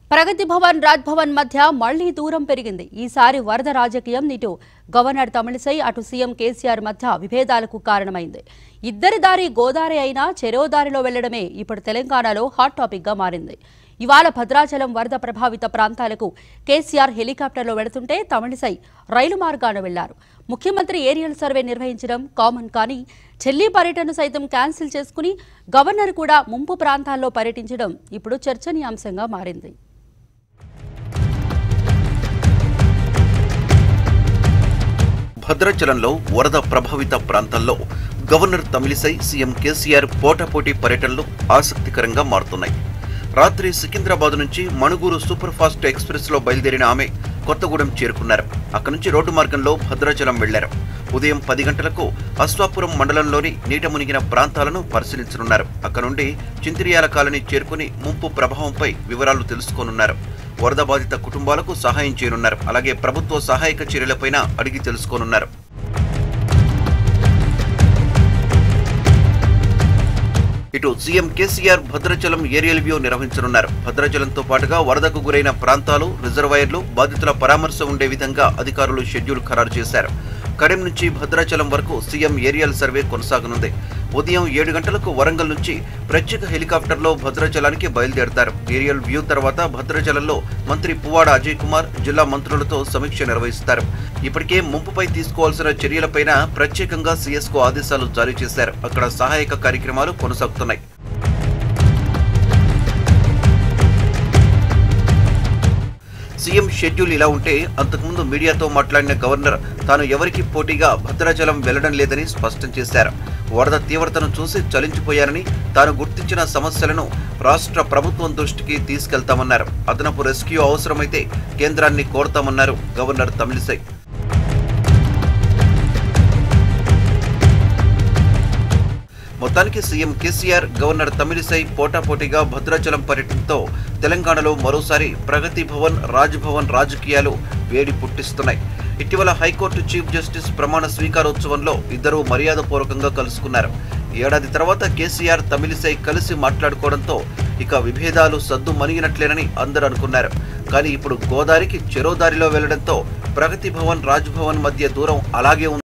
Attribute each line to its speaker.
Speaker 1: ప్రగతి భవన్ రాజ్ భవన్ మధ్య మళ్లీ దూరం పెరిగింది ఈసారి వరద రాజకీయం ఇటు గవర్నర్ తమిళిసై అటు సీఎం కేసీఆర్ మధ్య విభేదాలకు కారణమైంది ఇద్దరి దారి గోదారి అయినా చెరో దారిలో వెళ్లడమే ఇప్పుడు తెలంగాణలో హాట్ టాపిక్ గా మారింది ఇవాళ భద్రాచలం వరద ప్రభావిత ప్రాంతాలకు కేసీఆర్ హెలికాప్టర్లో వెళుతుంటే తమిళిసై రైలు మార్గాన వెళ్లారు ముఖ్యమంత్రి ఏరియల్ సర్వే నిర్వహించడం కామన్ కానీ ఢిల్లీ పర్యటన సైతం క్యాన్సిల్ చేసుకుని గవర్నర్ కూడా ముంపు ప్రాంతాల్లో పర్యటించడం ఇప్పుడు చర్చనీయాంశంగా మారింది
Speaker 2: భద్రాచలంలో వరద ప్రభావిత ప్రాంతాల్లో గవర్నర్ తమిళిసై సీఎం కేసీఆర్ పోటాపోటీ పర్యటనలు ఆసక్తికరంగా మారుతున్నాయి రాత్రి సికింద్రాబాద్ నుంచి మణుగూరు సూపర్ ఫాస్ట్ ఎక్స్ప్రెస్ లో బయలుదేరిన ఆమె కొత్తగూడెం చేరుకున్నారు అక్కడి నుంచి రోడ్డు మార్గంలో భద్రాచలం వెళ్లారు ఉదయం పది గంటలకు అశ్వాపురం మండలంలోని నీట మునిగిన ప్రాంతాలను పరిశీలించనున్నారు అక్కడ నుండి చింతిరియాల కాలనీ చేరుకుని ముంపు ప్రభావంపై వివరాలు తెలుసుకోనున్నారు వరద బాధిత కుటుంబాలకు సహాయం చేయనున్నారు అలాగే ప్రభుత్వ సహాయక చర్యలపైన అడిగి తెలుసుకోనున్నారు ఇటు CM KCR Bhadrachalam aerial view నిర్వహించనున్నారు భద్రాచలంతో పాటుగా వరదకు గురైన ప్రాంతాలు రిజర్వాయర్లు బాధితుల పరామర్శ ఉండే విధంగా అధికారులు షెడ్యూల్ ఖరారు చేశారు కడెం నుంచి భద్రాచలం వరకు సీఎం ఏరియల్ సర్వే కొనసాగనుంది ఉదయం ఏడు గంటలకు వరంగల్ నుంచి ప్రత్యేక హెలికాప్టర్లో భద్రాచలానికి బయలుదేరతారు ఏరియల్ వ్యూ తర్వాత భద్రాచలంలో మంత్రి పువ్వాడ అజయ్ కుమార్ జిల్లా మంత్రులతో సమీక్ష నిర్వహిస్తారు ఇప్పటికే ముంపుపై తీసుకోవాల్సిన చర్యలపైన ప్రత్యేకంగా సీఎస్కు ఆదేశాలు జారీ చేశారు అక్కడ సహాయక కార్యక్రమాలు కొనసాగుతున్నాయి సీఎం షెడ్యూల్ ఇలా ఉంటే అంతకుముందు మీడియాతో మాట్లాడిన గవర్నర్ తాను ఎవరికి పోటీగా భద్రాచలం వెళ్లడం లేదని స్పష్టం చేశారు వరద తీవ్రతను చూసి చలించిపోయారని తాను గుర్తించిన సమస్యలను రాష్ట్ర ప్రభుత్వం దృష్టికి తీసుకెళ్తామన్నారు అదనపు రెస్క్యూ అవసరమైతే కేంద్రాన్ని కోరతామన్నారు గవర్నర్ తమిళిసై మొత్తానికి సీఎం కేసీఆర్ గవర్నర్ తమిళిసై పోటాపోటీగా భద్రాచలం పర్యటనతో తెలంగాణలో మరోసారి ప్రగతి భవన్ రాజ్ భవన్ రాజకీయాలు వేడి పుట్టిస్తున్నాయి ఇటీవల హైకోర్టు చీఫ్ జస్టిస్ ప్రమాణ స్వీకారోత్సవంలో ఇద్దరూ మర్యాదపూర్వకంగా కలుసుకున్నారు ఏడాది తర్వాత కేసీఆర్ తమిళిసై కలిసి మాట్లాడుకోవడంతో ఇక విభేదాలు సద్దు మనిగినట్లేనని అందరూ అనుకున్నారు కానీ ఇప్పుడు గోదారికి చెరో దారిలో వెళ్లడంతో ప్రగతి భవన్ రాజ్ భవన్ మధ్య దూరం అలాగే ఉంది